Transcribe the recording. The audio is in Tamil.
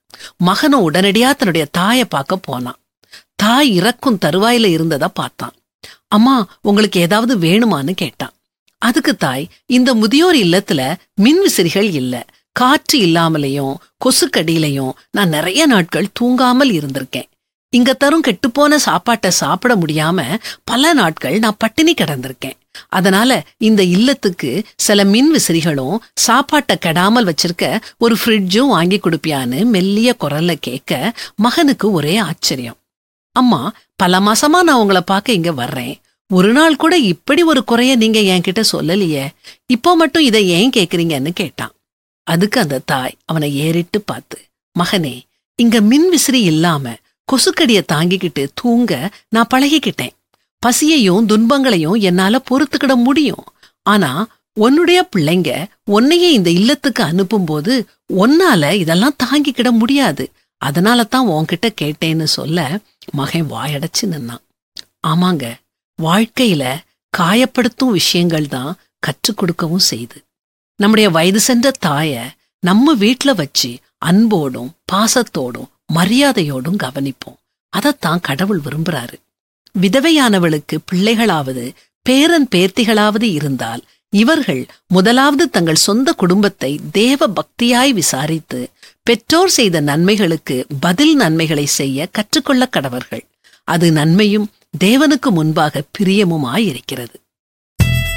மகனும் உடனடியா தன்னுடைய தாயை பார்க்க போனான் தாய் இறக்கும் தருவாயில இருந்ததா பார்த்தான் அம்மா உங்களுக்கு ஏதாவது வேணுமான்னு கேட்டான் அதுக்கு தாய் இந்த முதியோர் இல்லத்துல மின்விசிறிகள் இல்ல காற்று இல்லாமலையும் கொசுக்கடியிலையும் நான் நிறைய நாட்கள் தூங்காமல் இருந்திருக்கேன் இங்க தரும் கெட்டுப்போன சாப்பாட்டை சாப்பிட முடியாம பல நாட்கள் நான் பட்டினி கிடந்திருக்கேன் அதனால இந்த இல்லத்துக்கு சில மின் விசிறிகளும் சாப்பாட்டை கெடாமல் வச்சிருக்க ஒரு ஃப்ரிட்ஜும் வாங்கி கொடுப்பியான்னு மெல்லிய குரல்ல கேட்க மகனுக்கு ஒரே ஆச்சரியம் அம்மா பல மாசமா நான் உங்களை பார்க்க இங்க வர்றேன் ஒரு நாள் கூட இப்படி ஒரு குறைய நீங்க என்கிட்ட சொல்லலையே இப்போ மட்டும் இதை ஏன் கேக்குறீங்கன்னு கேட்டான் அதுக்கு அந்த தாய் அவனை ஏறிட்டு பார்த்து மகனே இங்க மின் விசிறி இல்லாம கொசுக்கடிய தாங்கிக்கிட்டு தூங்க நான் பழகிக்கிட்டேன் பசியையும் துன்பங்களையும் என்னால பொறுத்துக்கிட முடியும் ஆனா உன்னுடைய பிள்ளைங்க உன்னையே இந்த இல்லத்துக்கு அனுப்பும்போது உன்னால இதெல்லாம் தாங்கிக்கிட முடியாது அதனால தான் உன்கிட்ட கேட்டேன்னு சொல்ல மகன் வாயடைச்சு நின்னான் ஆமாங்க வாழ்க்கையில காயப்படுத்தும் விஷயங்கள் தான் கற்றுக் கொடுக்கவும் செய்து நம்முடைய வயது சென்ற தாய நம்ம வீட்ல வச்சு அன்போடும் பாசத்தோடும் மரியாதையோடும் கவனிப்போம் அதத்தான் கடவுள் விரும்புறாரு விதவையானவளுக்கு பிள்ளைகளாவது பேரன் பேத்திகளாவது இருந்தால் இவர்கள் முதலாவது தங்கள் சொந்த குடும்பத்தை தேவ பக்தியாய் விசாரித்து பெற்றோர் செய்த நன்மைகளுக்கு பதில் நன்மைகளை செய்ய கற்றுக்கொள்ள கடவர்கள் அது நன்மையும் தேவனுக்கு முன்பாக பிரியமுமாயிருக்கிறது